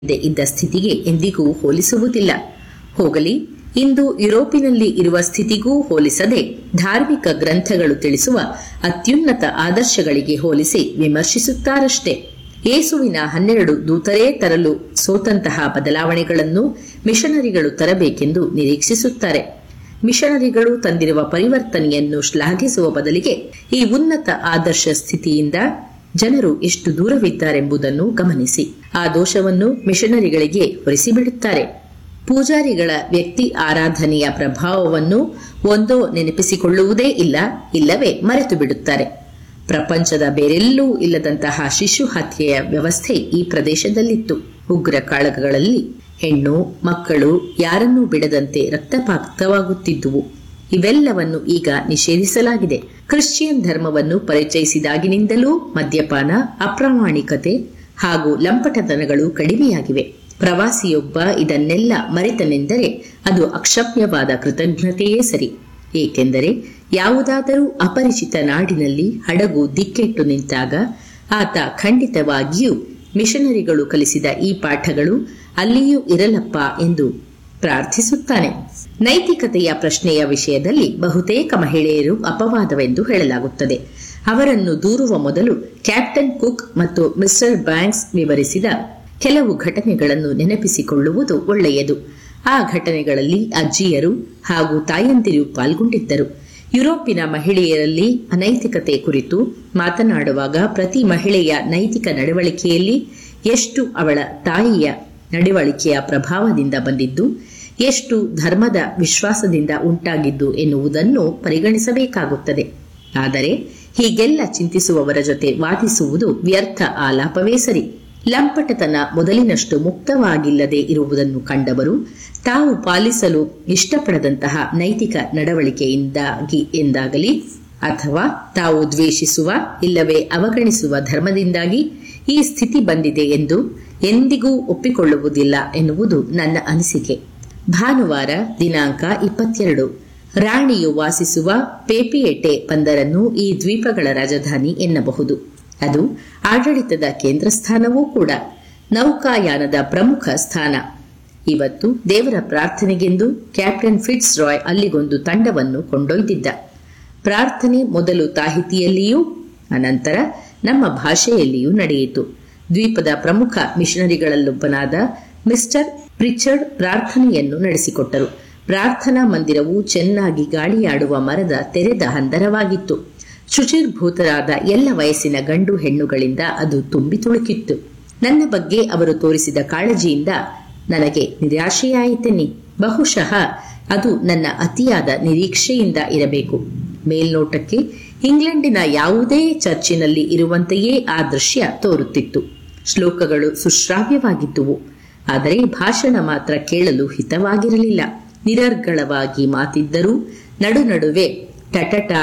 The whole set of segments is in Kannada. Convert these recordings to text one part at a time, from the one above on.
ಹಿಂದೆ ಇದ್ದ ಸ್ಥಿತಿಗೆ ಎಂದಿಗೂ ಹೋಲಿಸುವುದಿಲ್ಲ ಹೋಗಲಿ ಇಂದು ಯುರೋಪಿನಲ್ಲಿ ಇರುವ ಸ್ಥಿತಿಗೂ ಹೋಲಿಸದೆ ಧಾರ್ಮಿಕ ಗ್ರಂಥಗಳು ತಿಳಿಸುವ ಅತ್ಯುನ್ನತ ಆದರ್ಶಗಳಿಗೆ ಹೋಲಿಸಿ ವಿಮರ್ಶಿಸುತ್ತಾರಷ್ಟೇ ಯೇಸುವಿನ ಹನ್ನೆರಡು ದೂತರೇ ತರಲು ಸೋತಂತಹ ಬದಲಾವಣೆಗಳನ್ನು ಮಿಷನರಿಗಳು ತರಬೇಕೆಂದು ನಿರೀಕ್ಷಿಸುತ್ತಾರೆ ಮಿಷನರಿಗಳು ತಂದಿರುವ ಪರಿವರ್ತನೆಯನ್ನು ಶ್ಲಾಘಿಸುವ ಬದಲಿಗೆ ಈ ಉನ್ನತ ಆದರ್ಶ ಸ್ಥಿತಿಯಿಂದ ಜನರು ಎಷ್ಟು ದೂರವಿದ್ದಾರೆಂಬುದನ್ನು ಗಮನಿಸಿ ಆ ದೋಷವನ್ನು ಮಿಷನರಿಗಳಿಗೆ ಹೊರಿಸಿಬಿಡುತ್ತಾರೆ ಪೂಜಾರಿಗಳ ವ್ಯಕ್ತಿ ಆರಾಧನೆಯ ಪ್ರಭಾವವನ್ನು ಒಂದೋ ನೆನಪಿಸಿಕೊಳ್ಳುವುದೇ ಇಲ್ಲ ಇಲ್ಲವೇ ಮರೆತು ಬಿಡುತ್ತಾರೆ ಪ್ರಪಂಚದ ಬೇರೆಲ್ಲೂ ಇಲ್ಲದಂತಹ ಶಿಶು ಹತ್ಯೆಯ ವ್ಯವಸ್ಥೆ ಈ ಪ್ರದೇಶದಲ್ಲಿತ್ತು ಉಗ್ರ ಕಾಳಗಗಳಲ್ಲಿ ಹೆಣ್ಣು ಮಕ್ಕಳು ಯಾರನ್ನೂ ಬಿಡದಂತೆ ರಕ್ತಪಾತವಾಗುತ್ತಿದ್ದುವು ಇವೆಲ್ಲವನ್ನು ಈಗ ನಿಷೇಧಿಸಲಾಗಿದೆ ಕ್ರಿಶ್ಚಿಯನ್ ಧರ್ಮವನ್ನು ಪರಿಚಯಿಸಿದಾಗಿನಿಂದಲೂ ಮದ್ಯಪಾನ ಅಪ್ರಾಮಾಣಿಕತೆ ಹಾಗೂ ಲಂಪಟತನಗಳು ಕಡಿಮೆಯಾಗಿವೆ ಪ್ರವಾಸಿಯೊಬ್ಬ ಇದನ್ನೆಲ್ಲ ಮರೆತನೆಂದರೆ ಅದು ಅಕ್ಷಮ್ಯವಾದ ಕೃತಜ್ಞತೆಯೇ ಸರಿ ಏಕೆಂದರೆ ಯಾವುದಾದರೂ ಅಪರಿಚಿತ ನಾಡಿನಲ್ಲಿ ಹಡಗು ದಿಕ್ಕೆಟ್ಟು ನಿಂತಾಗ ಆತ ಖಂಡಿತವಾಗಿಯೂ ಮಿಷನರಿಗಳು ಕಲಿಸಿದ ಈ ಪಾಠಗಳು ಅಲ್ಲಿಯೂ ಇರಲಪ್ಪ ಎಂದು ಪ್ರಾರ್ಥಿಸುತ್ತಾನೆ ನೈತಿಕತೆಯ ಪ್ರಶ್ನೆಯ ವಿಷಯದಲ್ಲಿ ಬಹುತೇಕ ಮಹಿಳೆಯರು ಅಪವಾದವೆಂದು ಹೇಳಲಾಗುತ್ತದೆ ಅವರನ್ನು ದೂರುವ ಮೊದಲು ಕ್ಯಾಪ್ಟನ್ ಕುಕ್ ಮತ್ತು ಮಿಸ್ಟರ್ ಬ್ಯಾಂಕ್ಸ್ ವಿವರಿಸಿದ ಕೆಲವು ಘಟನೆಗಳನ್ನು ನೆನಪಿಸಿಕೊಳ್ಳುವುದು ಒಳ್ಳೆಯದು ಆ ಘಟನೆಗಳಲ್ಲಿ ಅಜ್ಜಿಯರು ಹಾಗೂ ತಾಯಂದಿರು ಪಾಲ್ಗೊಂಡಿದ್ದರು ಯುರೋಪಿನ ಮಹಿಳೆಯರಲ್ಲಿ ಅನೈತಿಕತೆ ಕುರಿತು ಮಾತನಾಡುವಾಗ ಪ್ರತಿ ಮಹಿಳೆಯ ನೈತಿಕ ನಡವಳಿಕೆಯಲ್ಲಿ ಎಷ್ಟು ಅವಳ ತಾಯಿಯ ನಡವಳಿಕೆಯ ಪ್ರಭಾವದಿಂದ ಬಂದಿದ್ದು ಎಷ್ಟು ಧರ್ಮದ ವಿಶ್ವಾಸದಿಂದ ಉಂಟಾಗಿದ್ದು ಎನ್ನುವುದನ್ನು ಪರಿಗಣಿಸಬೇಕಾಗುತ್ತದೆ ಆದರೆ ಹೀಗೆಲ್ಲ ಚಿಂತಿಸುವವರ ಜೊತೆ ವಾದಿಸುವುದು ವ್ಯರ್ಥ ಆಲಾಪವೇ ಸರಿ ಲಂಪಟತನ ಮೊದಲಿನಷ್ಟು ಮುಕ್ತವಾಗಿಲ್ಲದೆ ಇರುವುದನ್ನು ಕಂಡವರು ತಾವು ಪಾಲಿಸಲು ಇಷ್ಟಪಡದಂತಹ ನೈತಿಕ ನಡವಳಿಕೆಯಿಂದಾಗಿ ಎಂದಾಗಲಿ ಅಥವಾ ತಾವು ದ್ವೇಷಿಸುವ ಇಲ್ಲವೇ ಅವಗಣಿಸುವ ಧರ್ಮದಿಂದಾಗಿ ಈ ಸ್ಥಿತಿ ಬಂದಿದೆ ಎಂದು ಎಂದಿಗೂ ಒಪ್ಪಿಕೊಳ್ಳುವುದಿಲ್ಲ ಎನ್ನುವುದು ನನ್ನ ಅನಿಸಿಕೆ ಭಾನುವಾರ ದಿನಾಂಕ ಇಪ್ಪತ್ತೆರಡು ರಾಣಿಯು ವಾಸಿಸುವ ಪೇಪಿಯೆಟೆ ಬಂದರನ್ನು ಈ ದ್ವೀಪಗಳ ರಾಜಧಾನಿ ಎನ್ನಬಹುದು ಅದು ಆಡಳಿತದ ಕೇಂದ್ರ ಸ್ಥಾನವೂ ಕೂಡ ನೌಕಾಯಾನದ ಪ್ರಮುಖ ಸ್ಥಾನ ಇವತ್ತು ದೇವರ ಪ್ರಾರ್ಥನೆಗೆಂದು ಕ್ಯಾಪ್ಟನ್ ಫಿಟ್ಸ್ ರಾಯ್ ಅಲ್ಲಿಗೊಂದು ತಂಡವನ್ನು ಕೊಂಡೊಯ್ದಿದ್ದ ಪ್ರಾರ್ಥನೆ ಮೊದಲು ತಾಹಿತಿಯಲ್ಲಿಯೂ ಅನಂತರ ನಮ್ಮ ಭಾಷೆಯಲ್ಲಿಯೂ ನಡೆಯಿತು ದ್ವೀಪದ ಪ್ರಮುಖ ಮಿಷನರಿಗಳಲ್ಲೊಬ್ಬನಾದ ಮಿಸ್ಟರ್ ಪ್ರಿಚರ್ಡ್ ಪ್ರಾರ್ಥನೆಯನ್ನು ನಡೆಸಿಕೊಟ್ಟರು ಪ್ರಾರ್ಥನಾ ಮಂದಿರವು ಚೆನ್ನಾಗಿ ಗಾಳಿಯಾಡುವ ಮರದ ತೆರೆದ ಹಂದರವಾಗಿತ್ತು ಶುಚಿರ್ಭೂತರಾದ ಎಲ್ಲ ವಯಸ್ಸಿನ ಗಂಡು ಹೆಣ್ಣುಗಳಿಂದ ಅದು ತುಂಬಿ ತುಳುಕಿತ್ತು ನನ್ನ ಬಗ್ಗೆ ಅವರು ತೋರಿಸಿದ ಕಾಳಜಿಯಿಂದ ನನಗೆ ನಿರಾಶೆಯಾಯಿತೆನ್ನಿ ಬಹುಶಃ ಅದು ನನ್ನ ಅತಿಯಾದ ನಿರೀಕ್ಷೆಯಿಂದ ಇರಬೇಕು ಮೇಲ್ನೋಟಕ್ಕೆ ಇಂಗ್ಲೆಂಡಿನ ಯಾವುದೇ ಚರ್ಚಿನಲ್ಲಿ ಇರುವಂತೆಯೇ ಆ ದೃಶ್ಯ ತೋರುತ್ತಿತ್ತು ಶ್ಲೋಕಗಳು ಸುಶ್ರಾವ್ಯವಾಗಿದ್ದುವು ಆದರೆ ಭಾಷಣ ಮಾತ್ರ ಕೇಳಲು ಹಿತವಾಗಿರಲಿಲ್ಲ ನಿರರ್ಗಳವಾಗಿ ಮಾತಿದ್ದರೂ ನಡು ನಡುವೆ ಟಟಟ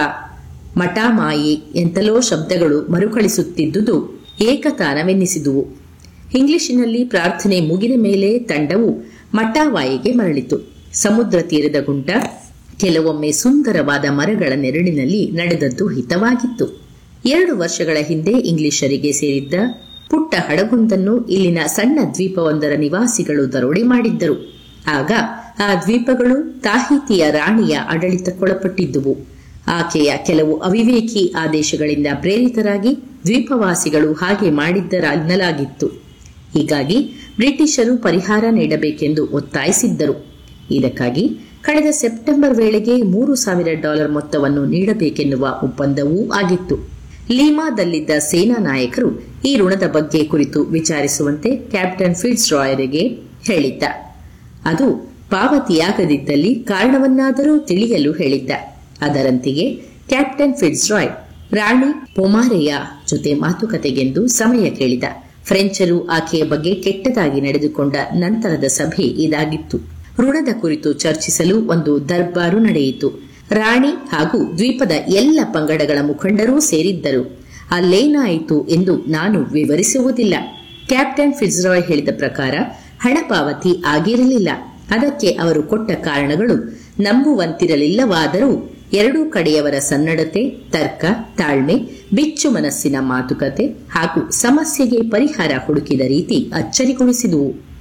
ಮಟಾಮಾಯಿ ಎಂತಲೋ ಶಬ್ದಗಳು ಮರುಕಳಿಸುತ್ತಿದ್ದುದು ಏಕತಾನವೆನ್ನಿಸಿದುವು ಇಂಗ್ಲಿಶಿನಲ್ಲಿ ಪ್ರಾರ್ಥನೆ ಮುಗಿದ ಮೇಲೆ ತಂಡವು ಮಟಾವಾಯಿಗೆ ಮರಳಿತು ಸಮುದ್ರ ತೀರದ ಗುಂಟ ಕೆಲವೊಮ್ಮೆ ಸುಂದರವಾದ ಮರಗಳ ನೆರಳಿನಲ್ಲಿ ನಡೆದದ್ದು ಹಿತವಾಗಿತ್ತು ಎರಡು ವರ್ಷಗಳ ಹಿಂದೆ ಇಂಗ್ಲಿಷರಿಗೆ ಸೇರಿದ್ದ ಪುಟ್ಟ ಹಡಗೊಂದನ್ನು ಇಲ್ಲಿನ ಸಣ್ಣ ದ್ವೀಪವೊಂದರ ನಿವಾಸಿಗಳು ದರೋಡೆ ಮಾಡಿದ್ದರು ಆಗ ಆ ದ್ವೀಪಗಳು ತಾಹಿತಿಯ ರಾಣಿಯ ಆಡಳಿತಕ್ಕೊಳಪಟ್ಟಿದ್ದುವು ಆಕೆಯ ಕೆಲವು ಅವಿವೇಕಿ ಆದೇಶಗಳಿಂದ ಪ್ರೇರಿತರಾಗಿ ದ್ವೀಪವಾಸಿಗಳು ಹಾಗೆ ಮಾಡಿದ್ದರೆನ್ನಲಾಗಿತ್ತು ಹೀಗಾಗಿ ಬ್ರಿಟಿಷರು ಪರಿಹಾರ ನೀಡಬೇಕೆಂದು ಒತ್ತಾಯಿಸಿದ್ದರು ಇದಕ್ಕಾಗಿ ಕಳೆದ ಸೆಪ್ಟೆಂಬರ್ ವೇಳೆಗೆ ಮೂರು ಸಾವಿರ ಡಾಲರ್ ಮೊತ್ತವನ್ನು ನೀಡಬೇಕೆನ್ನುವ ಒಪ್ಪಂದವೂ ಆಗಿತ್ತು ಲೀಮಾದಲ್ಲಿದ್ದ ಸೇನಾ ನಾಯಕರು ಈ ಋಣದ ಬಗ್ಗೆ ಕುರಿತು ವಿಚಾರಿಸುವಂತೆ ಕ್ಯಾಪ್ಟನ್ ಫಿಟ್ಸ್ ರಾಯರಿಗೆ ಹೇಳಿದ್ದ ಅದು ಪಾವತಿಯಾಗದಿದ್ದಲ್ಲಿ ಕಾರಣವನ್ನಾದರೂ ತಿಳಿಯಲು ಹೇಳಿದ್ದ ಅದರಂತೆಯೇ ಕ್ಯಾಪ್ಟನ್ ಫಿಟ್ಸ್ ರಾಯ್ ರಾಣಿ ಪೊಮಾರೆಯ ಜೊತೆ ಮಾತುಕತೆಗೆಂದು ಸಮಯ ಕೇಳಿದ ಫ್ರೆಂಚರು ಆಕೆಯ ಬಗ್ಗೆ ಕೆಟ್ಟದಾಗಿ ನಡೆದುಕೊಂಡ ನಂತರದ ಸಭೆ ಇದಾಗಿತ್ತು ಋಣದ ಕುರಿತು ಚರ್ಚಿಸಲು ಒಂದು ದರ್ಬಾರು ನಡೆಯಿತು ರಾಣಿ ಹಾಗೂ ದ್ವೀಪದ ಎಲ್ಲ ಪಂಗಡಗಳ ಮುಖಂಡರೂ ಸೇರಿದ್ದರು ಅಲ್ಲೇನಾಯಿತು ಎಂದು ನಾನು ವಿವರಿಸುವುದಿಲ್ಲ ಕ್ಯಾಪ್ಟನ್ ಫಿಜ್ರಾಯ್ ಹೇಳಿದ ಪ್ರಕಾರ ಹಣ ಪಾವತಿ ಆಗಿರಲಿಲ್ಲ ಅದಕ್ಕೆ ಅವರು ಕೊಟ್ಟ ಕಾರಣಗಳು ನಂಬುವಂತಿರಲಿಲ್ಲವಾದರೂ ಎರಡೂ ಕಡೆಯವರ ಸನ್ನಡತೆ ತರ್ಕ ತಾಳ್ಮೆ ಬಿಚ್ಚು ಮನಸ್ಸಿನ ಮಾತುಕತೆ ಹಾಗೂ ಸಮಸ್ಯೆಗೆ ಪರಿಹಾರ ಹುಡುಕಿದ ರೀತಿ ಅಚ್ಚರಿಗೊಳಿಸಿದುವು